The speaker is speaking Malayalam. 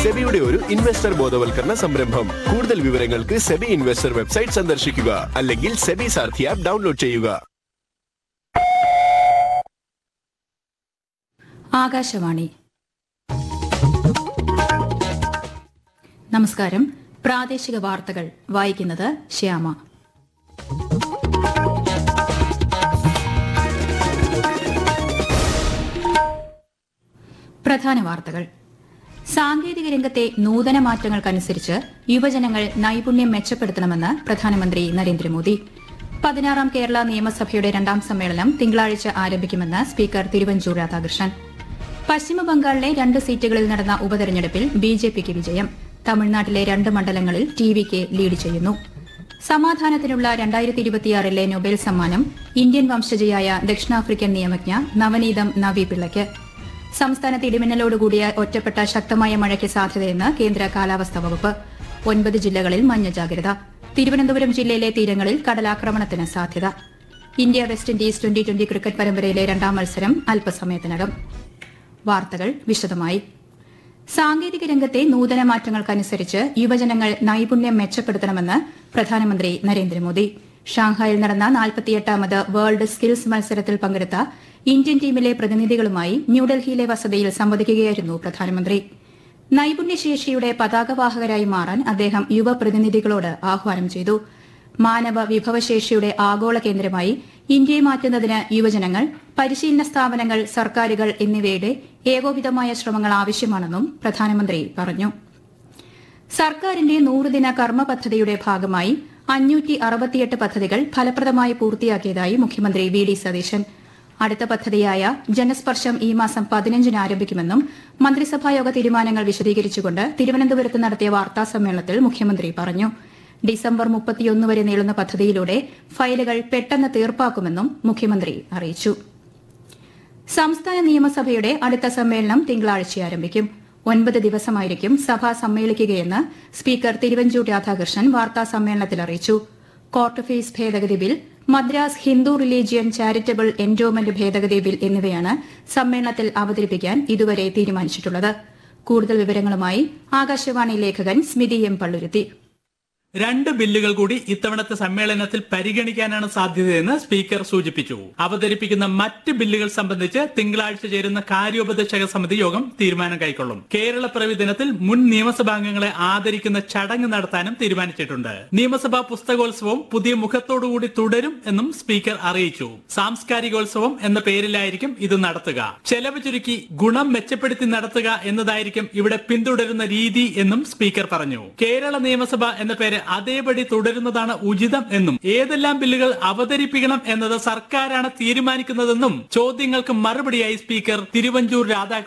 സെബിയുടെ ഒരു ഇൻവെസ്റ്റർ ബോധവൽക്കരണ സംരംഭം കൂടുതൽ വിവരങ്ങൾക്ക് സെബി ഇൻവെസ്റ്റർ വെബ്സൈറ്റ് സന്ദർശിക്കുക അല്ലെങ്കിൽ സെബി സാരഥി ആപ്പ് ഡൗൺലോഡ് ചെയ്യുക ആകാശവാണി നമസ്കാരം പ്രാദേശിക വാർത്തകൾ വായിക്കുന്നത് ശ്യാമ പ്രധാന വാർത്തകൾ സാങ്കേതിക രംഗത്തെ നൂതന മാറ്റങ്ങൾക്കനുസരിച്ച് യുവജനങ്ങൾ നൈപുണ്യം മെച്ചപ്പെടുത്തണമെന്ന് പ്രധാനമന്ത്രി നരേന്ദ്രമോദി പതിനാറാം കേരള നിയമസഭയുടെ രണ്ടാം സമ്മേളനം തിങ്കളാഴ്ച ആരംഭിക്കുമെന്ന് സ്പീക്കർ തിരുവഞ്ചൂർ രാധാകൃഷ്ണൻ പശ്ചിമബംഗാളിലെ രണ്ട് സീറ്റുകളിൽ നടന്ന ഉപതെരഞ്ഞെടുപ്പിൽ ബി ജെ പിക്ക് വിജയം തമിഴ്നാട്ടിലെ രണ്ട് മണ്ഡലങ്ങളിൽ ടി വിക്ക് ലീഡ് ചെയ്യുന്നു സമാധാനത്തിനുള്ള രണ്ടായിരത്തി ഇരുപത്തിയാറിലെ നൊബേൽ സമ്മാനം ഇന്ത്യൻ വംശജയായ ദക്ഷിണാഫ്രിക്കൻ നിയമജ്ഞ നവനീതം നവി പിള്ളയ്ക്ക് സംസ്ഥാനത്ത് ഇടിമിന്നലോടുകൂടിയ ഒറ്റപ്പെട്ട ശക്തമായ മഴയ്ക്ക് സാധ്യതയെന്ന് കേന്ദ്ര കാലാവസ്ഥാ വകുപ്പ് ഒൻപത് ജില്ലകളിൽ മഞ്ഞ ജാഗ്രത തിരുവനന്തപുരം ജില്ലയിലെ തീരങ്ങളിൽ കടലാക്രമണത്തിന് സാധ്യത India West Indies twenty twenty cricket പരമ്പരയിലെ രണ്ടാം മത്സരം അല്പസമയത്തിനകം വാർത്തകൾ വിശദമായി സാങ്കേതിക രംഗത്തെ നൂതന മാറ്റങ്ങൾക്കനുസരിച്ച് യുവജനങ്ങൾ നൈപുണ്യം മെച്ചപ്പെടുത്തണമെന്ന് പ്രധാനമന്ത്രി നരേന്ദ്രമോദി ഷാങ്ഹായിൽ നടന്ന നാൽപ്പത്തിയെട്ടാമത് വേൾഡ് സ്കിൽസ് മത്സരത്തിൽ പങ്കെടുത്ത ഇന്ത്യൻ ടീമിലെ പ്രതിനിധികളുമായി ന്യൂഡൽഹിയിലെ വസതിയിൽ സംവദിക്കുകയായിരുന്നു പ്രധാനമന്ത്രി നൈപുണ്യശേഷിയുടെ പതാകവാഹകരായി മാറാൻ അദ്ദേഹം യുവ പ്രതിനിധികളോട് ആഹ്വാനം ചെയ്തു മാനവ വിഭവശേഷിയുടെ ആഗോള കേന്ദ്രമായി ഇന്ത്യയെ മാറ്റുന്നതിന് യുവജനങ്ങൾ പരിശീലന സ്ഥാപനങ്ങൾ സർക്കാരുകൾ എന്നിവയുടെ ഏകോപിതമായ ശ്രമങ്ങൾ ആവശ്യമാണെന്നും പ്രധാനമന്ത്രി പറഞ്ഞു സർക്കാരിന്റെ നൂറുദിന കർമ്മ പദ്ധതിയുടെ ഭാഗമായി അഞ്ഞൂറ്റി അറുപത്തിയെട്ട് പദ്ധതികൾ ഫലപ്രദമായി പൂർത്തിയാക്കിയതായി മുഖ്യമന്ത്രി വി ഡി സതീശൻ അടുത്ത പദ്ധതിയായ ജനസ്പർശം ഈ മാസം പതിനഞ്ചിന് ആരംഭിക്കുമെന്നും മന്ത്രിസഭായോഗ തീരുമാനങ്ങൾ വിശദീകരിച്ചുകൊണ്ട് തിരുവനന്തപുരത്ത് നടത്തിയ വാർത്താ സമ്മേളനത്തിൽ മുഖ്യമന്ത്രി പറഞ്ഞു ഡിസംബർ മുപ്പത്തിയൊന്ന് വരെ നീളുന്ന പദ്ധതിയിലൂടെ ഫയലുകൾ പെട്ടെന്ന് തീർപ്പാക്കുമെന്നും മുഖ്യമന്ത്രി അറിയിച്ചു സംസ്ഥാന നിയമസഭയുടെ അടുത്ത സമ്മേളനം തിങ്കളാഴ്ച ആരംഭിക്കും ഒൻപത് ദിവസമായിരിക്കും സഭ സമ്മേളിക്കുകയെന്ന് സ്പീക്കർ തിരുവഞ്ചൂർ രാധാകൃഷ്ണൻ വാർത്താ സമ്മേളനത്തിൽ അറിയിച്ചു കോർട്ട് ഫീസ് ഭേദഗതി bill Madras Hindu religion charitable endowment ഭേദഗതി ബിൽ എന്നിവയാണ് സമ്മേളനത്തിൽ അവതരിപ്പിക്കാൻ ഇതുവരെ തീരുമാനിച്ചിട്ടുള്ളത് കൂടുതൽ വിവരങ്ങളുമായി ആകാശവാണി ലേഖകൻ സ്മിതി എം പള്ളുരുത്തി രണ്ട് ബില്ലുകൾ കൂടി ഇത്തവണത്തെ സമ്മേളനത്തിൽ പരിഗണിക്കാനാണ് സാധ്യതയെന്ന് സ്പീക്കർ സൂചിപ്പിച്ചു അവതരിപ്പിക്കുന്ന മറ്റ് ബില്ലുകൾ സംബന്ധിച്ച് തിങ്കളാഴ്ച ചേരുന്ന കാര്യോപദേശക സമിതി യോഗം തീരുമാനം കൈക്കൊള്ളും കേരള പിറവി ദിനത്തിൽ മുൻ നിയമസഭാംഗങ്ങളെ ആദരിക്കുന്ന ചടങ്ങ് നടത്താനും തീരുമാനിച്ചിട്ടുണ്ട് നിയമസഭാ പുസ്തകോത്സവം പുതിയ മുഖത്തോടുകൂടി തുടരും എന്നും സ്പീക്കർ അറിയിച്ചു സാംസ്കാരികോത്സവം എന്ന പേരിലായിരിക്കും ഇത് നടത്തുക ചെലവ് ചുരുക്കി ഗുണം മെച്ചപ്പെടുത്തി നടത്തുക എന്നതായിരിക്കും ഇവിടെ പിന്തുടരുന്ന രീതി എന്നും സ്പീക്കർ പറഞ്ഞു കേരള നിയമസഭ എന്ന പേര് അതേപടി തുടരുന്നതാണ് ഉചിതം എന്നും ഏതെല്ലാം ബില്ലുകൾ അവതരിപ്പിക്കണം എന്നത് സർക്കാരാണ് തീരുമാനിക്കുന്നതെന്നും ചോദ്യങ്ങൾക്ക് മറുപടിയായി സ്പീക്കർ തിരുവഞ്ചൂർ രാധാകൃഷ്ണൻ